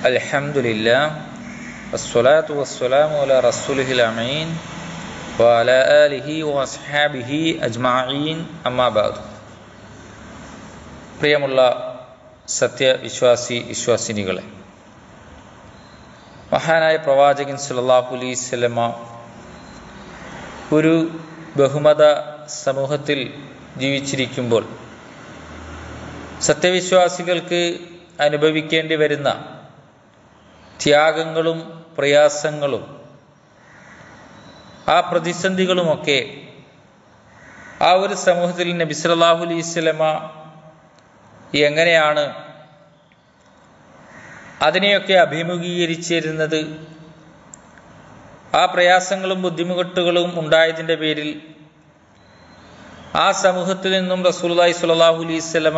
الحمد لله والصلاة والسلام على رسوله الأمين وعلى آله وأصحابه أجمعين أما بعد പ്രിയമുള്ള സത്യവിശ്വാസി വിശ്വാസിനികളെ മഹാനായ പ്രവാചകൻ സുല്ലാഹു അലൈവല്ലമ ഒരു ബഹുമത സമൂഹത്തിൽ ജീവിച്ചിരിക്കുമ്പോൾ സത്യവിശ്വാസികൾക്ക് അനുഭവിക്കേണ്ടി വരുന്ന ത്യാഗങ്ങളും പ്രയാസങ്ങളും ആ പ്രതിസന്ധികളുമൊക്കെ ആ ഒരു സമൂഹത്തിൽ നബി സല്ലല്ലാഹു അലൈഹി വസല്ലമ എങ്ങനെയാണ് അതിനെയൊക്കെ അഭിമുഖീകരിച്ചിരുന്നത് ആ പ്രയാസങ്ങളും ബുദ്ധിമുട്ടുകളും ഉണ്ടായതിൻ്റെ പേരിൽ ആ സമൂഹത്തിൽ നിന്നും റസൂലുള്ളാഹി സ്വല്ലല്ലാഹു അലൈഹി വസല്ലമ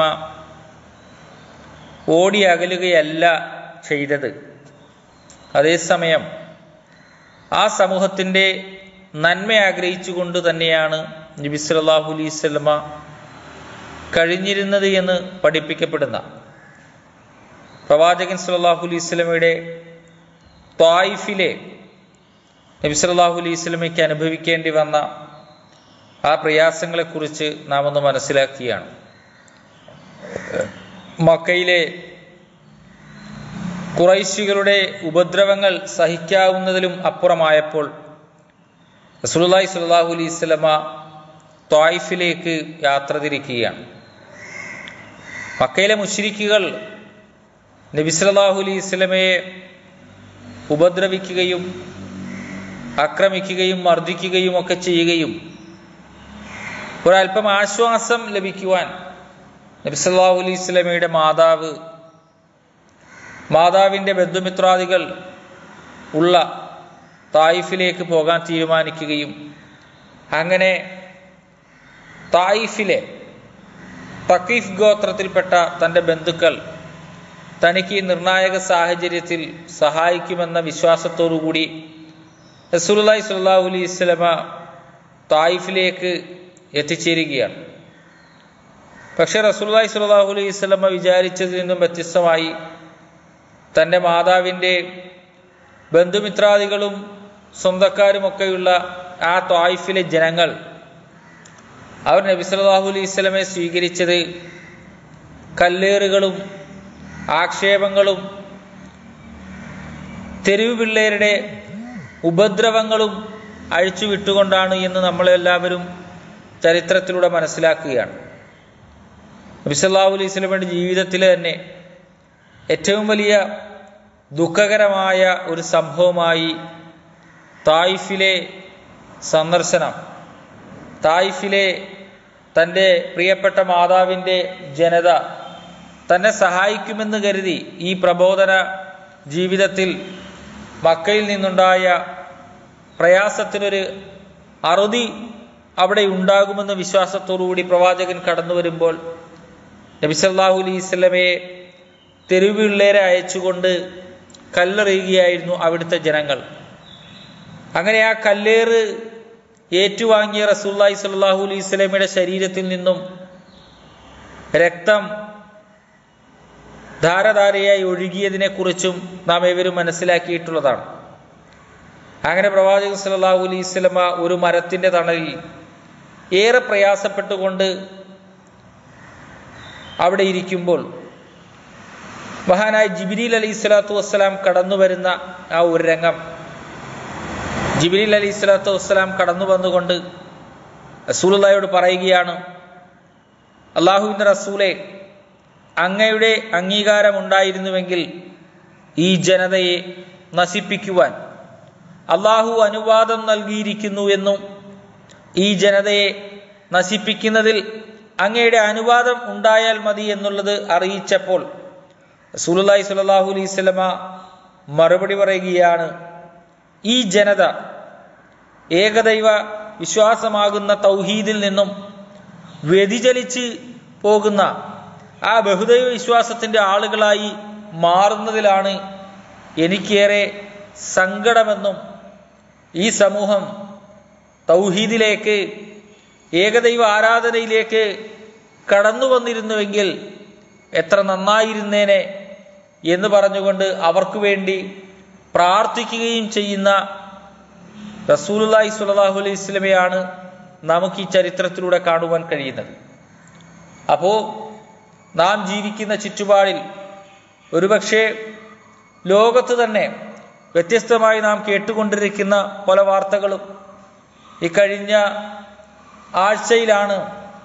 ഓടി അകലുകയല്ല ചെയ്തത് അതേസമയം ആ സമൂഹത്തിൻ്റെ നന്മ ആഗ്രഹിച്ചുകൊണ്ട് തന്നെയാണ് നബി സല്ലല്ലാഹു അലൈഹി വസല്ലമ കഴിഞ്ഞിരുന്നത് എന്ന് പഠിപ്പിക്കപ്പെടുന്ന പ്രവാചകൻ സല്ലല്ലാഹു അലൈഹി വസല്ലമയുടെ ത്വായിഫിലെ നബി സല്ലല്ലാഹു അലൈഹി വസല്ലമയ്ക്ക് അനുഭവിക്കേണ്ടി വന്ന ആ പ്രയാസങ്ങളെക്കുറിച്ച് നാം ഒന്ന് മനസ്സിലാക്കുകയാണ് മക്കയിലെ കുറൈശികളുടെ ഉപദ്രവങ്ങൾ സഹിക്കാവുന്നതിലും അപ്പുറമായപ്പോൾ റസൂലുള്ളാഹി സ്വല്ലല്ലാഹു അലൈഹി വസല്ലമ ത്വായിഫിലേക്ക് യാത്ര തിരിക്കുകയാണ് മക്കയിലെ മുശ്രിക്കുകൾ നബി സല്ലല്ലാഹു അലൈഹി വസല്ലമയെ ഉപദ്രവിക്കുകയും ആക്രമിക്കുകയും മർദ്ദിക്കുകയും ഒക്കെ ചെയ്യുകയും ഒരല്പം ആശ്വാസം ലഭിക്കുവാൻ നബി സല്ലല്ലാഹു അലൈഹി വസല്ലമയുടെ മാതാവ് മാതാവിൻ്റെ ബന്ധുമിത്രാദികൾ ഉള്ള തായിഫിലേക്ക് പോകാൻ തീരുമാനിക്കുകയും അങ്ങനെ തായിഫിലെ തക്കീഫ് ഗോത്രത്തിൽപ്പെട്ട തൻ്റെ ബന്ധുക്കൾ തനിക്ക് നിർണായക സാഹചര്യത്തിൽ സഹായിക്കുമെന്ന വിശ്വാസത്തോടുകൂടി റസൂലുള്ളാഹി സ്വല്ലല്ലാഹു അലൈഹി വസല്ലമ തായിഫിലേക്ക് എത്തിച്ചേരുകയാണ് പക്ഷെ റസൂലുള്ളാഹി സ്വല്ലല്ലാഹു അലൈഹി വസല്ലമ വിചാരിച്ചതിൽ നിന്നും വ്യത്യസ്തമായി തൻ്റെ മാതാവിൻ്റെ ബന്ധുമിത്രാദികളും സ്വന്തക്കാരുമൊക്കെയുള്ള ആ ത്വായിഫിലെ ജനങ്ങൾ അവർ നബി സല്ലല്ലാഹു അലൈഹി വസല്ലമയെ സ്വീകരിച്ചത് കല്ലേറുകളും ആക്ഷേപങ്ങളും തെരുവ് പിള്ളേരുടെ ഉപദ്രവങ്ങളും അഴിച്ചു വിട്ടുകൊണ്ടാണ് എന്ന് നമ്മളെല്ലാവരും ചരിത്രത്തിലൂടെ മനസ്സിലാക്കുകയാണ് നബി സല്ലല്ലാഹു അലൈഹി വസല്ലമയുടെ ജീവിതത്തിലെ തന്നെ ഏറ്റവും വലിയ ദുഃഖകരമായ ഒരു സംഭവമായി തായിഫിലെ സന്ദർശനം തായിഫിലെ തൻ്റെ പ്രിയപ്പെട്ട മാതാവിൻ്റെ ജനത തന്നെ സഹായിക്കുമെന്ന് കരുതി ഈ പ്രബോധന ജീവിതത്തിൽ മക്കയിൽ നിന്നുണ്ടായ പ്രയാസത്തിനൊരു അറുതി അവിടെ ഉണ്ടാകുമെന്ന വിശ്വാസത്തോടുകൂടി പ്രവാചകൻ കടന്നു വരുമ്പോൾ നബിസല്ലാഹു അലൈഹി സ്വലമയെ തെരുവിള്ളേരെ അയച്ചുകൊണ്ട് കല്ലെറിയുകയായിരുന്നു അവിടുത്തെ ജനങ്ങൾ അങ്ങനെ ആ കല്ലേറ് ഏറ്റുവാങ്ങിയ റസൂല്ലായി സല്ലാഹു അലൈഹി സ്വലമയുടെ ശരീരത്തിൽ നിന്നും രക്തം ധാരധാരയായി ഒഴുകിയതിനെ കുറിച്ചും നാം ഏവരും മനസ്സിലാക്കിയിട്ടുള്ളതാണ് അങ്ങനെ പ്രവാചകൻ സല്ലാഹു അലൈഹി സ്വലമ ഒരു മരത്തിന്റെ തണലിൽ ഏറെ പ്രയാസപ്പെട്ടുകൊണ്ട് അവിടെ ഇരിക്കുമ്പോൾ മഹാനായ ജിബിരിൽ അലി സ്വലാത്തു വസ്സലാം കടന്നു വരുന്ന ആ ഒരു രംഗം ജിബിരിൽ അലി സ്വലാത്തു വസ്സലാം കടന്നു വന്നുകൊണ്ട് റസൂലയോട് പറയുകയാണ് അള്ളാഹുവിൻ്റെ റസൂലെ അങ്ങയുടെ അംഗീകാരം ഉണ്ടായിരുന്നുവെങ്കിൽ ഈ ജനതയെ നശിപ്പിക്കുവാൻ അള്ളാഹു അനുവാദം നൽകിയിരിക്കുന്നു എന്നും ഈ ജനതയെ നശിപ്പിക്കുന്നതിൽ അങ്ങയുടെ അനുവാദം ഉണ്ടായാൽ മതി എന്നുള്ളത് അറിയിച്ചപ്പോൾ റസൂലുള്ളാഹി സ്വല്ലല്ലാഹു അലൈഹി വസല്ലമ മറുപടി പറയുകയാണ് ഈ ജനത ഏകദൈവ വിശ്വാസമാകുന്ന തൗഹീദിൽ നിന്നും വ്യതിചലിച്ച് പോകുന്ന ആ ബഹുദൈവ വിശ്വാസത്തിന്റെ ആളുകളായി മാറുന്നതിലാണ് എനിക്കേറെ സങ്കടമെന്നും ഈ സമൂഹം തൗഹീദിലേക്ക് ഏകദൈവ ആരാധനയിലേക്ക് കടന്നു വന്നിരുന്നുവെങ്കിൽ എത്ര നന്നായിരുന്നേനെ എന്ന് പറഞ്ഞുകൊണ്ട് അവർക്ക് വേണ്ടി പ്രാർത്ഥിക്കുകയും ചെയ്യുന്ന റസൂലുല്ലാഹി സ്വല്ലല്ലാഹു അലൈഹി വസല്ലമയാണ് നമുക്ക് ഈ ചരിത്രത്തിലൂടെ കാണുവാൻ കഴിയുന്നത് അപ്പോൾ നാം ജീവിക്കുന്ന ചുറ്റുപാടിൽ ഒരുപക്ഷെ ലോകത്ത് തന്നെ വ്യത്യസ്തമായി നാം കേട്ടുകൊണ്ടിരിക്കുന്ന പല വാർത്തകളും ഇക്കഴിഞ്ഞ ആഴ്ചയിലാണ്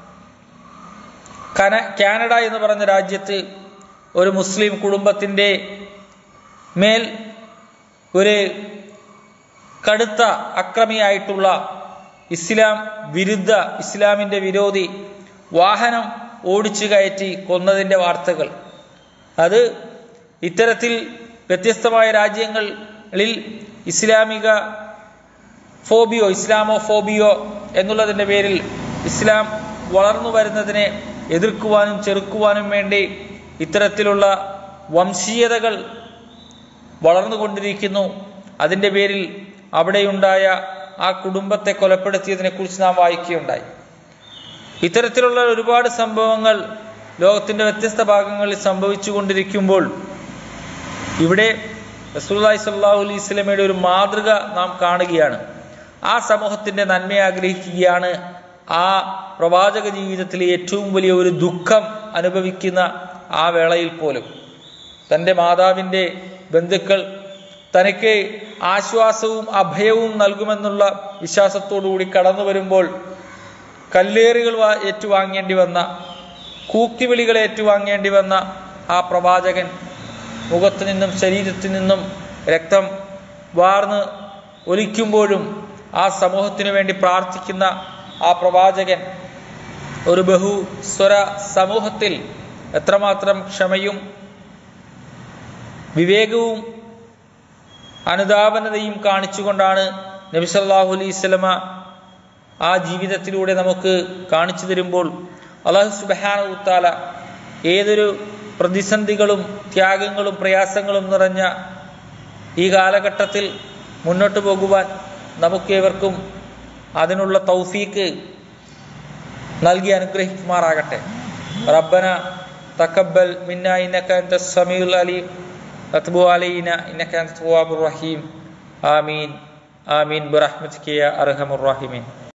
കന കാനഡ എന്ന് പറഞ്ഞ രാജ്യത്ത് ഒരു മുസ്ലിം കുടുംബത്തിൻ്റെ മേൽ ഒരു കടുത്ത അക്രമിയായിട്ടുള്ള ഇസ്ലാം വിരുദ്ധ ഇസ്ലാമിൻ്റെ വിരോധി വാഹനം ഓടിച്ചു കയറ്റി കൊന്നതിൻ്റെ വാർത്തകൾ അത് ഇത്തരത്തിൽ വ്യത്യസ്തമായ രാജ്യങ്ങളിൽ ഇസ്ലാമിക ഫോബിയോ ഇസ്ലാമോ ഫോബിയോ എന്നുള്ളതിൻ്റെ പേരിൽ ഇസ്ലാം വളർന്നു വരുന്നതിനെ എതിർക്കുവാനും ചെറുക്കുവാനും വേണ്ടി ഇത്തരത്തിലുള്ള വംശീയതകൾ വളർന്നുകൊണ്ടിരിക്കുന്നു അതിൻ്റെ പേരിൽ അവിടെയുണ്ടായ ആ കുടുംബത്തെ കൊലപ്പെടുത്തിയതിനെ കുറിച്ച് നാം വായിക്കുകയുണ്ടായി ഇത്തരത്തിലുള്ള ഒരുപാട് സംഭവങ്ങൾ ലോകത്തിന്റെ വ്യത്യസ്ത ഭാഗങ്ങളിൽ സംഭവിച്ചു കൊണ്ടിരിക്കുമ്പോൾ ഇവിടെ റസൂല്ലായി സല്ലാഹു അലൈഹി സ്വലമയുടെ ഒരു മാതൃക നാം കാണുകയാണ് ആ സമൂഹത്തിന്റെ നന്മ ആഗ്രഹിക്കുകയാണ് ആ പ്രവാചക ജീവിതത്തിലെ ഏറ്റവും വലിയ ഒരു ദുഃഖം അനുഭവിക്കുന്ന ആ വേളയിൽ പോലും തൻ്റെ മാതാവിൻ്റെ ബന്ധുക്കൾ തനിക്ക് ആശ്വാസവും അഭയവും നൽകുമെന്നുള്ള വിശ്വാസത്തോടുകൂടി കടന്നു വരുമ്പോൾ കല്ലേറുകൾ ഏറ്റുവാങ്ങേണ്ടി വന്ന കൂക്കിവിളികൾ ഏറ്റുവാങ്ങേണ്ടി വന്ന ആ പ്രവാചകൻ മുഖത്തു നിന്നും ശരീരത്തിൽ നിന്നും രക്തം വാർന്ന് ഒലിക്കുമ്പോഴും ആ സമൂഹത്തിനു വേണ്ടി പ്രാർത്ഥിക്കുന്ന ആ പ്രവാചകൻ ഒരു ബഹുസ്വര സമൂഹത്തിൽ എത്രമാത്രം ക്ഷമയും വിവേകവും അനുധാപനതയും കാണിച്ചുകൊണ്ടാണ് നബി സല്ലല്ലാഹു അലൈഹി സ്വലമ ആ ജീവിതത്തിലൂടെ നമുക്ക് കാണിച്ചു തരുമ്പോൾ അള്ളാഹു സുബാന ഉത്താല ഏതൊരു പ്രതിസന്ധികളും ത്യാഗങ്ങളും പ്രയാസങ്ങളും നിറഞ്ഞ ഈ കാലഘട്ടത്തിൽ മുന്നോട്ട് പോകുവാൻ നമുക്കേവർക്കും അതിനുള്ള തൗഫീക്ക് നൽകി അനുഗ്രഹിക്കുമാറാകട്ടെ റബ്ബന തക്കബൽ മിന്ന ഇന്നക അൻത സമീഉൽ അലീം വത്ബു അലൈന ഇന്നക അൻത തവ്വാബുർ റഹീം ആമീൻ ആമീൻ ബിറഹ്മതിക യാ അർഹമുർ റഹീമീൻ